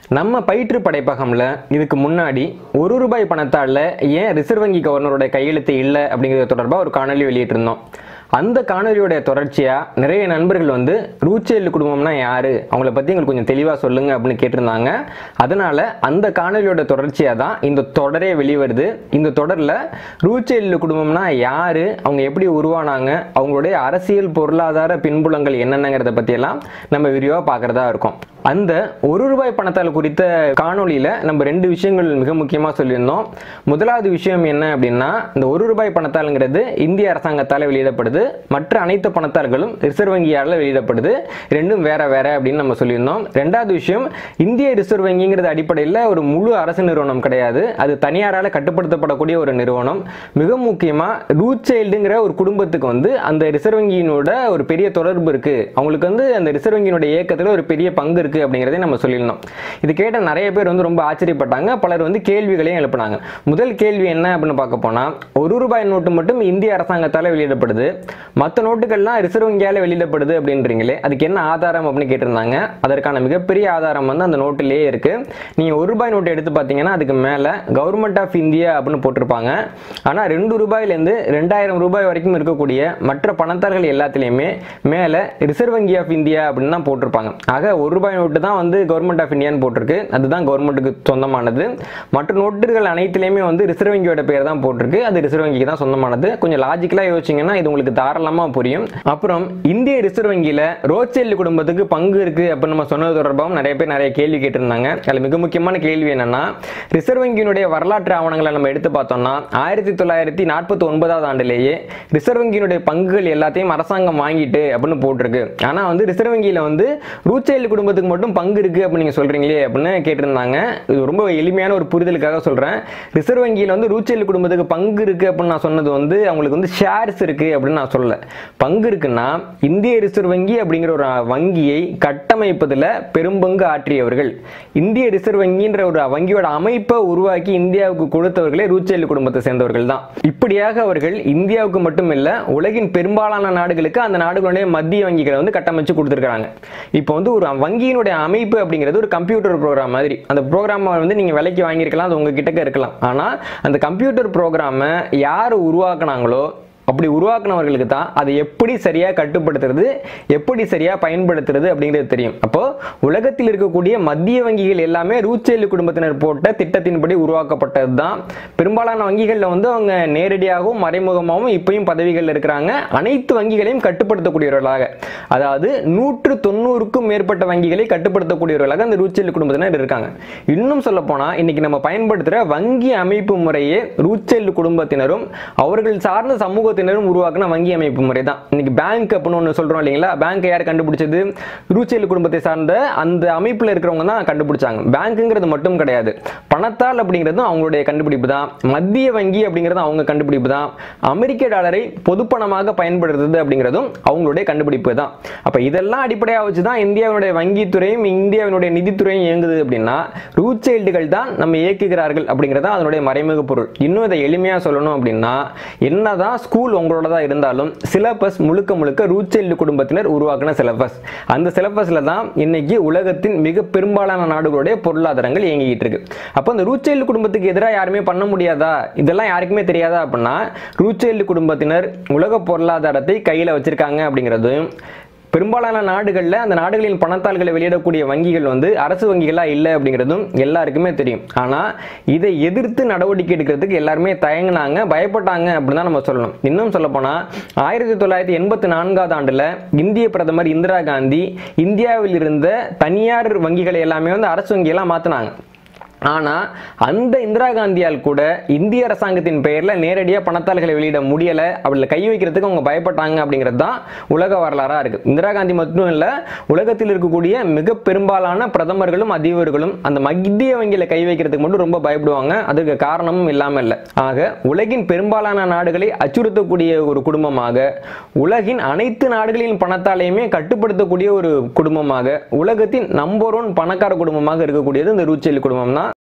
நம்ம பயிற்று படைப்பகம்ல இதுக்கு முன்னாடி ஒரு ரூபாய் பணத்தால் ஏன் ரிசர்வ் வங்கி கவர்னரோட கையெழுத்து இல்லை அப்படிங்கிறது தொடர்பாக ஒரு காணொலி வெளியிட்டிருந்தோம் அந்த காணொலியோட தொடர்ச்சியாக நிறைய நண்பர்கள் வந்து ரூச்சேல் குடும்பம்னா யாரு அவங்கள பற்றி எங்களுக்கு கொஞ்சம் தெளிவாக சொல்லுங்க அப்படின்னு கேட்டிருந்தாங்க அதனால அந்த காணொலியோட தொடர்ச்சியாக தான் இந்த தொடரே வெளிவருது இந்த தொடரில் ரூச்சேல் குடும்பம்னா யாரு அவங்க எப்படி உருவானாங்க அவங்களுடைய அரசியல் பொருளாதார பின்புலங்கள் என்னென்னங்கிறத பற்றியெல்லாம் நம்ம விரிவாக பார்க்குறதா இருக்கும் அந்த ஒரு ரூபாய் பணத்தால் குறித்த காணொளியில் நம்ம ரெண்டு விஷயங்கள் மிக முக்கியமாக சொல்லியிருந்தோம் முதலாவது விஷயம் என்ன அப்படின்னா இந்த ஒரு ரூபாய் பணத்தாளுங்கிறது இந்திய அரசாங்கத்தால் வெளியிடப்படுது மற்ற அனைத்து பணத்தாள்களும் ரிசர்வ் வங்கியால் வெளியிடப்படுது ரெண்டும் வேற வேற அப்படின்னு நம்ம சொல்லியிருந்தோம் ரெண்டாவது விஷயம் இந்திய ரிசர்வ் வங்கிங்கிறது அடிப்படையில் ஒரு முழு அரசு நிறுவனம் கிடையாது அது தனியாரால் கட்டுப்படுத்தப்படக்கூடிய ஒரு நிறுவனம் மிக முக்கியமாக ரூட் சைல்டுங்கிற ஒரு குடும்பத்துக்கு வந்து அந்த ரிசர்வ் வங்கியினோட ஒரு பெரிய தொடர்பு இருக்கு அவங்களுக்கு வந்து அந்த ரிசர்வ் வங்கியினுடைய இயக்கத்தில் ஒரு பெரிய பங்கு இருக்கு அப்படிங்கிறதை நம்ம சொல்லியிருந்தோம் இது கேட்ட நிறைய பேர் வந்து ரொம்ப ஆச்சரியப்பட்டாங்க பலர் வந்து கேள்விகளையும் எழுப்பினாங்க முதல் கேள்வி என்ன அப்படின்னு பார்க்க போனால் ஒரு ரூபாய் நோட்டு மட்டும் இந்திய அரசாங்கத்தால் வெளியிடப்படுது மற்ற நோட்டுகள்லாம் ரிசர்வ் வங்கியால் வெளியிடப்படுது அப்படின்றீங்களே அதுக்கு என்ன ஆதாரம் அப்படின்னு கேட்டிருந்தாங்க அதற்கான மிகப்பெரிய ஆதாரம் வந்து அந்த நோட்டிலேயே இருக்கு நீங்கள் ஒரு ரூபாய் நோட்டு எடுத்து பார்த்தீங்கன்னா அதுக்கு மேலே கவர்மெண்ட் ஆஃப் இந்தியா அப்படின்னு போட்டிருப்பாங்க ஆனால் ரெண்டு ரூபாயிலேருந்து ரெண்டாயிரம் ரூபாய் வரைக்கும் இருக்கக்கூடிய மற்ற பணத்தார்கள் எல்லாத்துலேயுமே மேலே ரிசர்வ் வங்கி ஆஃப் இந்தியா அப்படின்னு தான் போட்டிருப்பாங்க ஆக ஒரு ரூபாய் நோட்டு தான் வந்து கவர்மெண்ட் ஆஃப் இந்தியான்னு போட்டிருக்கு அதுதான் கவர்மெண்ட்டுக்கு சொந்தமானது மற்ற நோட்டுகள் அனைத்துலேயுமே வந்து ரிசர்வ் வங்கியோட பேர் தான் போட்டிருக்கு அது ரிசர்வ் வங்கிக்கு தான் சொந்தமானது கொஞ்சம் லாஜிக்கலாக யோசிச்சிங்கன்னா இது உங்களுக்கு தாராளமாக புரியும் அப்புறம் இந்திய ரிசர்வ் வங்கியில் ரோச்செல் குடும்பத்துக்கு பங்கு இருக்குது அப்படின்னு நம்ம சொன்னது தொடர்பாகவும் நிறைய பேர் நிறைய கேள்வி கேட்டிருந்தாங்க அதில் மிக முக்கியமான கேள்வி என்னன்னா ரிசர்வ் வங்கியினுடைய வரலாற்று ஆவணங்களை நம்ம எடுத்து பார்த்தோம்னா ஆயிரத்தி தொள்ளாயிரத்தி நாற்பத்தி ஒன்பதாவது ஆண்டிலேயே ரிசர்வ் வங்கியினுடைய பங்குகள் எல்லாத்தையும் அரசாங்கம் வாங்கிட்டு அப்படின்னு போட்டிருக்கு ஆனால் வந்து ரிசர்வ் வங்கியில் வந்து ரூச்செல் குடும்பத்துக்கு மட்டும் பங்கு இருக்கு அப்படின்னு நீங்கள் சொல்றீங்களே அப்படின்னு கேட்டிருந்தாங்க இது ரொம்ப எளிமையான ஒரு புரிதலுக்காக சொல்கிறேன் ரிசர்வ் வங்கியில் வந்து ரூச்செல் குடும்பத்துக்கு பங்கு இருக்கு அப்படின்னு நான் சொன்னது வந்து அவங்களுக்கு வந்து ஷேர்ஸ் இருக்கு அப்படின்னு நான் சொல்லல பங்கு இருக்குன்னா இந்திய ரிசர்வ் வங்கி அப்படிங்கிற ஒரு வங்கியை கட்டமைப்பதில் பெரும்பங்கு ஆற்றியவர்கள் இந்திய ரிசர்வ் வங்கின்ற ஒரு வங்கியோட அமைப்பை உருவாக்கி இந்தியாவுக்கு கொடுத்தவர்களே ரூச்செல் குடும்பத்தை சேர்ந்தவர்கள் தான் இப்படியாக அவர்கள் இந்தியாவுக்கு மட்டும் இல்ல உலகின் பெரும்பாலான நாடுகளுக்கு அந்த நாடுகளுடைய மத்திய வங்கிகளை வந்து கட்டமைச்சு கொடுத்துருக்காங்க இப்போ வந்து ஒரு வங்கியினுடைய அமைப்பு அப்படிங்கிறது ஒரு கம்ப்யூட்டர் ப்ரோக்ராம் மாதிரி அந்த ப்ரோக்ராமை வந்து நீங்கள் விலைக்கு வாங்கியிருக்கலாம் அது உங்கள் கிட்டக்க இருக்கலாம் ஆனால் அந்த கம்ப்யூட்டர் ப்ரோக்ராமை யார் உருவாக்குனாங்களோ அப்படி உருவாக்குனவர்களுக்கு தான் அதை எப்படி சரியாக கட்டுப்படுத்துறது எப்படி சரியாக பயன்படுத்துறது அப்படிங்கிறது தெரியும் அப்போ உலகத்தில் இருக்கக்கூடிய மத்திய வங்கிகள் எல்லாமே ரூச்சேலு குடும்பத்தினர் போட்ட திட்டத்தின்படி உருவாக்கப்பட்டது தான் பெரும்பாலான வங்கிகளில் வந்து அவங்க நேரடியாகவும் மறைமுகமாகவும் இப்பயும் பதவிகளில் இருக்கிறாங்க அனைத்து வங்கிகளையும் கட்டுப்படுத்தக்கூடியவர்களாக அதாவது நூற்று தொண்ணூறுக்கும் மேற்பட்ட வங்கிகளை கட்டுப்படுத்தக்கூடியவர்களாக அந்த ரூச்சேலு குடும்பத்தினர் இருக்காங்க இன்னும் சொல்ல போனால் இன்னைக்கு நம்ம பயன்படுத்துகிற வங்கி அமைப்பு முறையே ரூச்சேலு குடும்பத்தினரும் அவர்கள் சார்ந்த சமூக சமூகத்தினரும் உருவாக்கின வங்கி அமைப்பு முறை தான் இன்னைக்கு பேங்க் அப்படின்னு ஒன்று சொல்கிறோம் இல்லைங்களா பேங்க் யார் கண்டுபிடிச்சது ரூச்சேல் குடும்பத்தை சார்ந்த அந்த அமைப்பில் இருக்கிறவங்க தான் கண்டுபிடிச்சாங்க பேங்க்குங்கிறது மட்டும் கிடையாது பணத்தால் அப்படிங்கிறதும் அவங்களுடைய கண்டுபிடிப்பு தான் மத்திய வங்கி அப்படிங்கிறது அவங்க கண்டுபிடிப்பு தான் அமெரிக்க டாலரை பொதுப்பணமாக பயன்படுத்துறது அப்படிங்கிறதும் அவங்களுடைய கண்டுபிடிப்பு தான் அப்போ இதெல்லாம் அடிப்படையாக வச்சு தான் இந்தியாவினுடைய வங்கித்துறையும் இந்தியாவினுடைய நிதித்துறையும் இயங்குது அப்படின்னா ரூச்சைல்டுகள் தான் நம்ம இயக்குகிறார்கள் அப்படிங்கிறது தான் அதனுடைய மறைமுக பொருள் இன்னும் இதை எளிமையாக சொல்லணும் அப்படின்னா என்னதான் ஸ்கூல் உங்களோட தான் இருந்தாலும் சிலபஸ் முழுக்க முழுக்க ரூச்செல்லு குடும்பத்தினர் உருவாக்கின சிலபஸ் அந்த சிலபஸ்ல தான் இன்னைக்கு உலகத்தின் மிக பெரும்பாலான நாடுகளுடைய பொருளாதாரங்கள் இயங்கிட்டு இருக்கு அப்போ அந்த ரூச்செல்லு குடும்பத்துக்கு எதிராக யாருமே பண்ண முடியாதா இதெல்லாம் யாருக்குமே தெரியாதா அப்படின்னா ரூச்செல்லு குடும்பத்தினர் உலக பொருளாதாரத்தை கையில் வச்சிருக்காங்க அப்படிங்கிறதும் பெரும்பாலான நாடுகளில் அந்த நாடுகளின் பணத்தாள்களை வெளியிடக்கூடிய வங்கிகள் வந்து அரசு வங்கிகளாக இல்லை அப்படிங்கிறதும் எல்லாருக்குமே தெரியும் ஆனால் இதை எதிர்த்து நடவடிக்கை எடுக்கிறதுக்கு எல்லாருமே தயங்கினாங்க பயப்பட்டாங்க அப்படின்னு தான் நம்ம சொல்லணும் இன்னும் சொல்லப்போனால் ஆயிரத்தி தொள்ளாயிரத்தி எண்பத்தி நான்காவது ஆண்டில் இந்திய பிரதமர் இந்திரா காந்தி இந்தியாவில் இருந்த தனியார் வங்கிகளை எல்லாமே வந்து அரசு வங்கியெல்லாம் மாற்றினாங்க ஆனால் அந்த இந்திரா காந்தியால் கூட இந்திய அரசாங்கத்தின் பெயரில் நேரடியாக பணத்தாள்களை வெளியிட முடியலை அவளை கை வைக்கிறதுக்கு அவங்க பயப்பட்டாங்க அப்படிங்கிறது தான் உலக வரலாறாக இருக்குது இந்திரா காந்தி மட்டும் இல்லை உலகத்தில் இருக்கக்கூடிய மிக பெரும்பாலான பிரதமர்களும் அதிபர்களும் அந்த மத்திய வங்கியில் கை வைக்கிறதுக்கு மட்டும் ரொம்ப பயப்படுவாங்க அதுக்கு காரணமும் இல்லாமல் இல்லை ஆக உலகின் பெரும்பாலான நாடுகளை அச்சுறுத்தக்கூடிய ஒரு குடும்பமாக உலகின் அனைத்து நாடுகளின் பணத்தாலையுமே கட்டுப்படுத்தக்கூடிய ஒரு குடும்பமாக உலகத்தின் நம்பர் ஒன் பணக்கார குடும்பமாக இருக்கக்கூடியது இந்த ரூச்செல் குடும்பம் தான்